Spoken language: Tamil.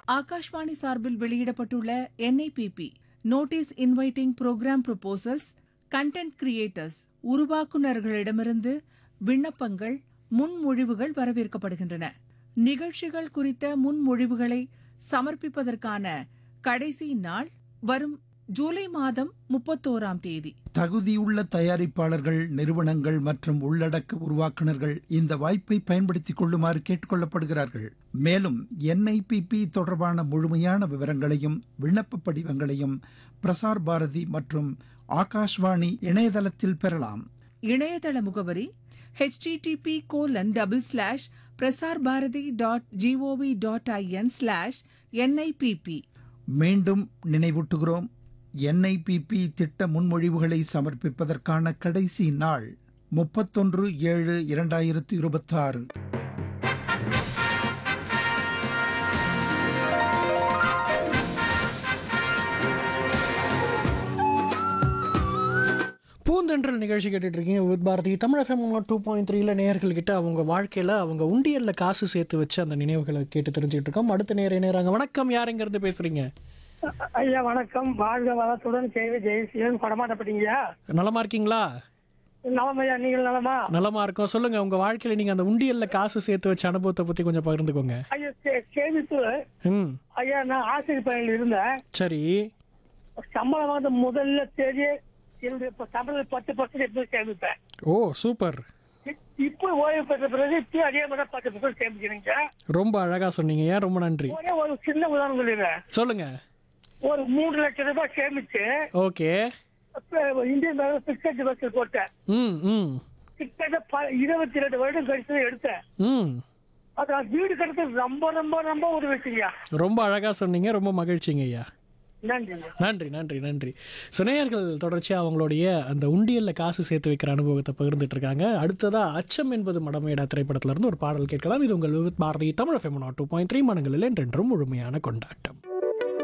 ஆகாஷ்வாணி சார்பில் வெளியிடப்பட்டுள்ள N I P P notice inviting program proposals content creators உருவாக்குநர்களிடமிருந்து விண்ணப்பங்கள் முன்மொழிவுகள் வரவேற்கப்படுகின்றன நிகழ்ச்சிகள் குறித்த முன்மொழிவுகளை சமர்ப்பிப்பதற்கான கடைசி நாள் வரும் ஜூலை மாதம் முப்பத்தோராம் தேதி தகுதியுள்ள தயாரிப்பாளர்கள் நிறுவனங்கள் மற்றும் உள்ளடக்க உருவாக்குனர்கள் இந்த வாய்ப்பை பயன்படுத்திக் கொள்ளுமாறு கேட்டுக்கொள்ளப்படுகிறார்கள் மேலும் என்ஐபிபி தொடர்பான முழுமையான விவரங்களையும் விண்ணப்ப படிவங்களையும் பிரசார் பாரதி மற்றும் ஆகாஷ்வாணி இணையதளத்தில் பெறலாம் இணையதள முகவரி http colon double slash Prasar Bharati dot G O V dot I N slash N I P P மீண்டும் நினைவூட்டுகிறோம் என்ஐபிபி திட்ட முன்மொழிவுகளை சமர்ப்பிப்பதற்கான கடைசி நாள் முப்பத்தொன்று ஏழு இரண்டாயிரத்து இருபத்தாறு பூந்தென்றல் நிகழ்ச்சி கேட்டுட்டு இருக்கீங்க Vividh Bharati Tamil FM two point த்ரீல நேயர்கள் கிட்ட அவங்க வாழ்க்கையில் அவங்க உண்டியலில் காசு சேர்த்து வச்சு அந்த நினைவுகளை கேட்டு தெரிஞ்சுட்டு இருக்கோம் அடுத்த நேர நேராங்க வணக்கம் யாருங்கிறது பேசுறீங்க ஐயா வணக்கம் வாழ்க வளத்துடன் செய்தி ஜெயசீலன் படமாட்டப்பட்டீங்க நலமா இருக்கீங்களா நலமையா நீங்கள் நலமா நலமா இருக்கோம் சொல்லுங்க உங்க வாழ்க்கையில நீங்க அந்த உண்டியல்ல காசு சேர்த்து வச்ச அனுபவத்தை பத்தி கொஞ்சம் பகிர்ந்துக்கோங்க ஐயா சே- சேமிப்பு ம் ஐயா நான் ஆசிரியர் பணியில் இருந்தேன் சரி சம்பளம் வாங்க முதல்ல தேதி என்னுடைய இப்ப சம்பளம் பத்து பர்சன்ட் எப்படி சேமிப்பேன் ஓ சூப்பர் இ- இப்போ ஓய்வு பெற்ற பிறகு இப்போ அதே மாதிரி பத்து பர்சன்ட் சேமிக்கிறீங்க ரொம்ப அழகா சொன்னீங்க ஏன் ரொம்ப நன்றி ஒரே ஒரு சின்ன உதாரணம் சொல்லிடுறேன் சொல்லுங்க ஒரு மூணு லட்சம் ரூபாய் சேமிச்சு ஓகே அப்ப இந்தியன் பேங்க் பிக்சட் டிபாசிட் போட்டேன் ம் ம் கிட்டத்தட்ட ப- இருபத்தி ரெண்டு வருடம் கழிச்சு தான் எடுத்தேன் ம் அது நான் வீடு கட்டுறது ரொம்ப ரொம்ப ரொம்ப உதவிச்சுங்கய்யா ரொம்ப அழகா சொன்னீங்க ரொம்ப மகிழ்ச்சிங்க ஐயா நன்றிங்க நன்றி நன்றி நன்றி சுனேயர்கள் தொடர்ச்சியாக அவங்களுடைய அந்த உண்டியல்ல காசு சேர்த்து வைக்கிற அனுபவத்தை பகிர்ந்துட்டு இருக்காங்க அடுத்ததா அச்சம் என்பது மடமேடா திரைப்படத்துல இருந்து ஒரு பாடல் கேட்கலாம் இது உங்கள் Vividh Bharati Tamil FM two point three மனங்களில் என்றென்றும் முழுமையான கொண்டாட்டம்